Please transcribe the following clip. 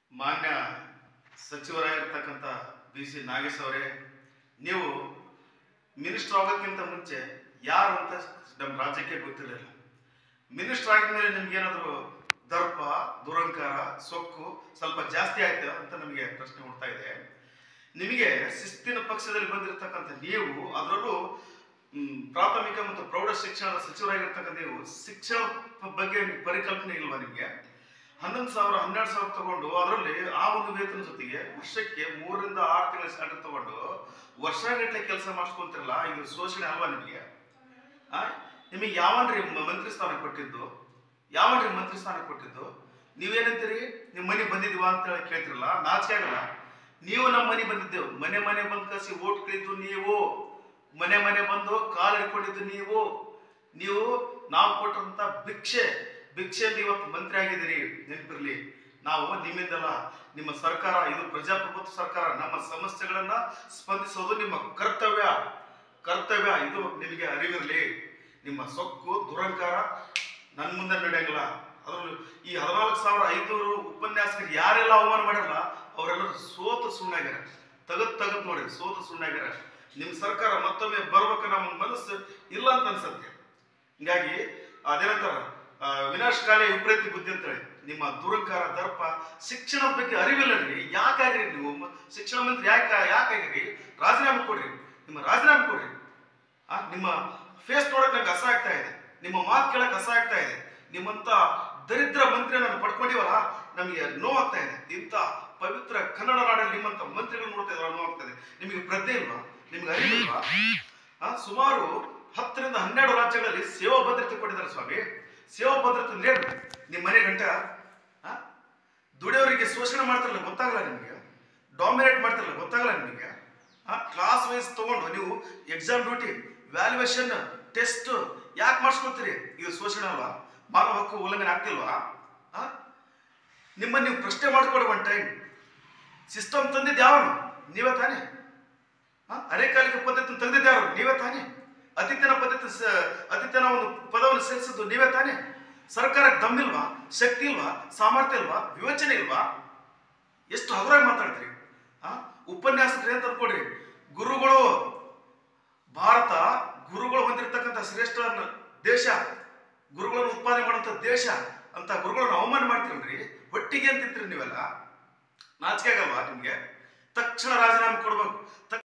ಮಾನ್ಯ ಸಚಿವರಾಗಿರ್ತಕ್ಕಂಥ B C Nagesh ಅವರೇ ನೀವು ಮಿನಿಸ್ಟರ್ ಆಗೋದಕ್ಕಿಂತ ಮುಂಚೆ ಯಾರು ಅಂತ ನಮ್ಮ ರಾಜ್ಯಕ್ಕೆ ಗೊತ್ತಿರಲಿಲ್ಲ ಮಿನಿಸ್ಟರ್ ಆಗಿದ್ಮೇಲೆ ನಿಮ್ಗೇನಾದರೂ ದರ್ಪ ದುರಂಕಾರ ಸೊಕ್ಕು ಸ್ವಲ್ಪ ಜಾಸ್ತಿ ಆಯ್ತು ಅಂತ ನಮಗೆ ಪ್ರಶ್ನೆ ಹುಡ್ತಾ ಇದೆ ನಿಮಗೆ ಶಿಸ್ತಿನ ಪಕ್ಷದಲ್ಲಿ ಬಂದಿರತಕ್ಕಂಥ ನೀವು ಅದರಲ್ಲೂ ಮ್, ಪ್ರಾಥಮಿಕ ಮತ್ತು ಪ್ರೌಢ ಶಿಕ್ಷಣದ ಸಚಿವರಾಗಿರ್ತಕ್ಕಂಥ ನೀವು ಶಿಕ್ಷಣ ಬಗ್ಗೆ ನಿಮ್ಗೆ ಪರಿಕಲ್ಪನೆ ಇಲ್ವಾ ನಿಮಗೆ ಹನ್ನೊಂದು ಸಾವಿರ ಹನ್ನೆರಡು ಸಾವಿರ ತಗೊಂಡು ಅದರಲ್ಲಿ ಆ ಒಂದು ವೇತನ ಜೊತೆಗೆ ವರ್ಷಕ್ಕೆ ಮೂರರಿಂದ ಆರು ತಿಂಗಳ ಸ್ಯಾಲರಿ ತಗೊಂಡು ವರ್ಷಗಟ್ಟಲೆ ಕೆಲಸ ಮಾಡಿಸ್ಕೊಂತಿರಲ್ಲ ಇದು ಶೋಷಣೆ ಅಲ್ವಾ ನಿಮಗೆ ಆ? ನಿಮಗೆ ಯಾವನ್ರಿ ಮ- ಮಂತ್ರಿ ಸ್ಥಾನ ಕೊಟ್ಟಿದ್ದು ಯಾವನ್ರಿ ಮಂತ್ರಿ ಸ್ಥಾನ ಕೊಟ್ಟಿದ್ದು ನೀವೇನಂತೀರಿ ನಿಮ್ಮ ಮನೆ ಬಂದಿದ್ವಾ ಅಂತ ಹೇಳಿ ಕೇಳ್ತಿರಲ್ಲ ನಾಚಿಕೆ ಆಗಲ್ಲ ನೀವು ನಮ್ಮ ಮನೆ ಬಂದಿದ್ದೆವು ಮನೆ ಮನೆ ಬಂದು ಕಸಿ ಓಟ್ ಕೇಳಿದ್ದು ನೀವು ಮನೆ ಮನೆ ಬಂದು ಕಾಲು ಹಿಡ್ಕೊಂಡಿದ್ದು ನೀವು ನೀವು ನಾವು ಕೊಟ್ಟಂತ ಭಿಕ್ಷೆ ಭಿಕ್ಷೆಯಲ್ಲಿ ಇವತ್ತು ಮಂತ್ರಿ ಆಗಿದ್ದೀರಿ ನೆನಪಿರ್ಲಿ ನಾವು ನಿಮ್ಮಿಂದಲ್ಲ ನಿಮ್ಮ ಸರ್ಕಾರ ಇದು ಪ್ರಜಾಪ್ರಭುತ್ವ ಸರ್ಕಾರ ನಮ್ಮ ಸಮಸ್ಯೆಗಳನ್ನ ಸ್ಪಂದಿಸೋದು ನಿಮ್ಮ ಕರ್ತವ್ಯ ಕರ್ತವ್ಯ ಇದು ನಿಮಗೆ ಅರಿವಿರಲಿ ನಿಮ್ಮ ಸೊಕ್ಕು ದುರಂಕಾರ ನನ್ನ ಮುಂದೆ ನಡೆಯಂಗಿಲ್ಲ ಅದರಲ್ಲೂ ಈ ಹದಿನಾಲ್ಕು ಸಾವಿರ ಐನೂರು ಉಪನ್ಯಾಸಕರು ಯಾರೆಲ್ಲ ಅವಮಾನ ಮಾಡ್ಯಾರಲ್ಲ ಅವರೆಲ್ಲರೂ ಸೋತು ಸುಣ್ಣಾಗ್ಯಾರ ತಗದ್ ತಗದ್ ನೋಡಿ ಸೋತು ಸುಣ್ಣಾಗ್ಯಾರ ನಿಮ್ಮ ಸರ್ಕಾರ ಮತ್ತೊಮ್ಮೆ ಬರ್ಬೇಕು ನಮ್ಮ ಮನಸ್ಸು ಇಲ್ಲ ಅಂತ ಅನ್ಸತ್ತೆ ಹಿಂಗಾಗಿ ಅದೇನಂತಾರ ಆ, ವಿನಾಶಕಾಲಿ ವಿಪರೀತ ಬುದ್ಧಿ ಅಂತೇಳಿ ನಿಮ್ಮ ದುರಂಕಾರ ದರ್ಪ ಶಿಕ್ಷಣದ ಬಗ್ಗೆ ಅರಿವಿಲ್ಲರಿ ಯಾಕಾಗ್ರಿ ನೀವು ಮ- ಶಿಕ್ಷಣ ಮಂತ್ರಿ ಯಾಕೆ ಯಾಕಾಗಿರಿ ರಾಜೀನಾಮೆ ಕೊಡ್ರಿ ನಿಮ್ಮ ರಾಜೀನಾಮೆ ಕೊಡ್ರಿ ಆ, ನಿಮ್ಮ ಫೇಸ್ ನೋಡಕ್ ನಂಗೆ ಹಸ ಆಗ್ತಾ ಇದೆ ನಿಮ್ಮ ಮಾತು ಕೇಳಕ್ ಹಸ ಆಗ್ತಾ ಇದೆ ನಿಮ್ಮಂತ ದರಿದ್ರ ಮಂತ್ರಿ ನಾನು ಪಡ್ಕೊಂಡಿವಲ್ಲ ನಮಗೆ ನೋವಾಗ್ತಾ ಇದೆ ಇಂಥ ಪವಿತ್ರ ಕನ್ನಡ ನಾಡಲ್ಲಿ ನಿಮ್ಮಂತ ಮಂತ್ರಿಗಳು ನೋಡ್ತಾ ಇದ್ರೆ ನೋವಾಗ್ತಾ ಇದೆ ನಿಮಗೆ ಪ್ರಜ್ಞೆ ಇಲ್ವಾ ನಿಮ್ಗೆ ಅರಿವಿಲ್ವಾ ಆ, ಸುಮಾರು ಹತ್ತರಿಂದ ಹನ್ನೆರಡು ರಾಜ್ಯಗಳಲ್ಲಿ ಸೇವಾ ಭದ್ರತೆ ಕೊಟ್ಟಿದ್ದಾರೆ ಸ್ವಾಮಿ ಸೇವಾ ಭದ್ರತೆ ಅಂದ್ರೆ ಏನು? ನಿಮ್ಮ ಮನೆ ಗಂಟ ಆ? ದುಡಿಯೋರಿಗೆ ಶೋಷಣೆ ಮಾಡ್ತಾರಲ್ಲ ಗೊತ್ತಾಗಲ್ಲ ನಿಮಗೆ ಡಾಮಿನೇಟ್ ಮಾಡ್ತಾರಲ್ಲ ಗೊತ್ತಾಗಲ್ಲ ನಿಮಗೆ ಕ್ಲಾಸ್ ವೈಸ್ ತಗೊಂಡು ನೀವು ಎಕ್ಸಾಮ್ ಡ್ಯೂಟಿ ವ್ಯಾಲ್ಯೂಯೇಷನ್ ಟೆಸ್ಟ್ ಯಾಕೆ ಮಾಡಿಸ್ಕೊತೀರಿ ಇದು ಶೋಷಣೆ ಅಲ್ವಾ ಮಾನವ ಹಕ್ಕು ಉಲ್ಲಂಘನೆ ಆಗ್ತಿಲ್ವಾ ಆ? ನಿಮ್ಮನ್ನು ನೀವು ಪ್ರಶ್ನೆ ಮಾಡ್ಕೊಡಿ ಒನ್ ಟೈಮ್ ಸಿಸ್ಟಮ್ ತಂದಿದ್ದು ಯಾವನು ನೀವೇ ತಾನೇ ಆ? ಅರೆಕಾಲಿಕ ಪದ್ಧತಿ ತೆಗೆದಿದ್ದು ಯಾರು ನೀವೇ ತಾನೇ ಅತಿಥ್ಯನ ಪದ್ಧತಿ ಸ- ಅತಿಥ್ಯನ ಒಂದು ಪದವನ್ನು ಸೇರಿಸಿದ್ದು ನೀವೇ ತಾನೇ ಸರ್ಕಾರಕ್ಕೆ ದಮ್ಮಿಲ್ವಾ ಶಕ್ತಿ ಇಲ್ವಾ ಸಾಮರ್ಥ್ಯ ಇಲ್ವಾ ವಿವೇಚನೆ ಇಲ್ವಾ ಎಷ್ಟು ಹಗುರಾಗಿ ಮಾತಾಡ್ತೀರಿ ಆ ಉಪನ್ಯಾಸಕರು ಅಂತ ಅನ್ಕೊಡ್ರಿ ಗುರುಗಳು ಭಾರತ ಗುರುಗಳು ಹೊಂದಿರತಕ್ಕಂಥ ಶ್ರೇಷ್ಠ ನ- ದೇಶ ಗುರುಗಳನ್ನು ಉತ್ಪಾದನೆ ಮಾಡುವಂಥ ದೇಶ ಅಂತ ಗುರುಗಳನ್ನು ಅವಮಾನ ಮಾಡ್ತೀರಲ್ರಿ ಒಟ್ಟಿಗೆ ಅಂತಿರ್ತೀರಿ ನೀವೆಲ್ಲ ನಾಚಿಕೆ ಆಗಲ್ವಾ ನಿಮ್ಗೆ ತಕ್ಷಣ ರಾಜೀನಾಮೆ ಕೊಡ್ಬೇಕು ತಕ್ಷಣ